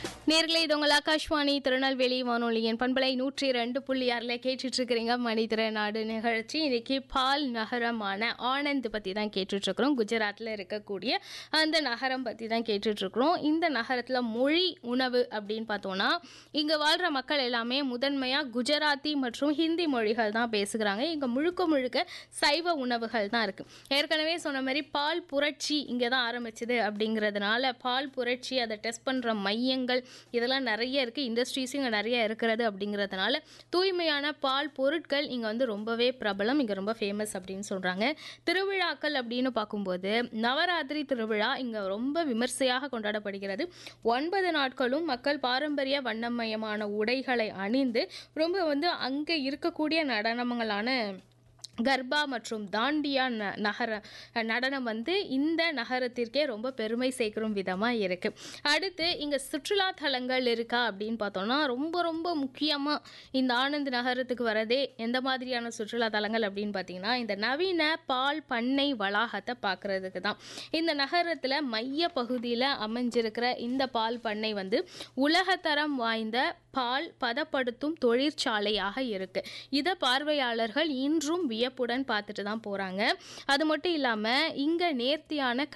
நேர்களே இது உங்கள் ஆகாஷ்வாணி திருநெல்வேலி வானொலியின் பண்பலை நூற்றி ரெண்டு புள்ளி ஆறில் கேட்டுட்டு இருக்கிறீங்க மணித்திர நாடு நிகழ்ச்சி இன்னைக்கு பால் நகரமான ஆனந்த் பற்றி தான் கேட்டுட்டு இருக்கிறோம் குஜராத்தில் இருக்கக்கூடிய அந்த நகரம் பற்றி தான் கேட்டுட்டு இருக்கிறோம் இந்த நகரத்தில் மொழி உணவு அப்படின்னு பார்த்தோம்னா இங்கே வாழ்கிற மக்கள் எல்லாமே முதன்மையாக குஜராத்தி மற்றும் ஹிந்தி மொழிகள் தான் பேசுகிறாங்க இங்கே முழுக்க முழுக்க சைவ உணவுகள் தான் இருக்குது ஏற்கனவே சொன்ன மாதிரி பால் புரட்சி இங்கே தான் ஆரம்பிச்சது அப்படிங்கிறதுனால பால் புரட்சி அதை டெஸ்ட் பண்ணுற மையங்கள் இதெல்லாம் நிறைய இருக்குது இண்டஸ்ட்ரீஸும் இங்கே நிறைய இருக்கிறது அப்படிங்கிறதுனால தூய்மையான பால் பொருட்கள் இங்கே வந்து ரொம்பவே பிரபலம் இங்கே ரொம்ப ஃபேமஸ் அப்படின்னு சொல்கிறாங்க திருவிழாக்கள் அப்படின்னு பார்க்கும்போது நவராத்திரி திருவிழா இங்கே ரொம்ப விமர்சையாக கொண்டாடப்படுகிறது ஒன்பது நாட்களும் மக்கள் பாரம்பரிய வண்ணமயமான உடைகளை அணிந்து ரொம்ப வந்து அங்கே இருக்கக்கூடிய நடனங்களான கர்பா மற்றும் தாண்டியா ந நகர நடனம் வந்து இந்த நகரத்திற்கே ரொம்ப பெருமை சேர்க்கும் விதமாக இருக்குது அடுத்து இங்கே சுற்றுலா தலங்கள் இருக்கா அப்படின்னு பார்த்தோம்னா ரொம்ப ரொம்ப முக்கியமாக இந்த ஆனந்த் நகரத்துக்கு வரதே எந்த மாதிரியான சுற்றுலா தலங்கள் அப்படின்னு பார்த்தீங்கன்னா இந்த நவீன பால் பண்ணை வளாகத்தை பார்க்குறதுக்கு தான் இந்த நகரத்தில் மைய பகுதியில் அமைஞ்சிருக்கிற இந்த பால் பண்ணை வந்து உலகத்தரம் வாய்ந்த பால் பதப்படுத்தும் தொழிற்சாலையாக இருக்கு இதை பார்வையாளர்கள் இன்றும் வியப்புடன் பார்த்துட்டு தான் போறாங்க அது மட்டும் இல்லாம இங்க நேர்த்தியான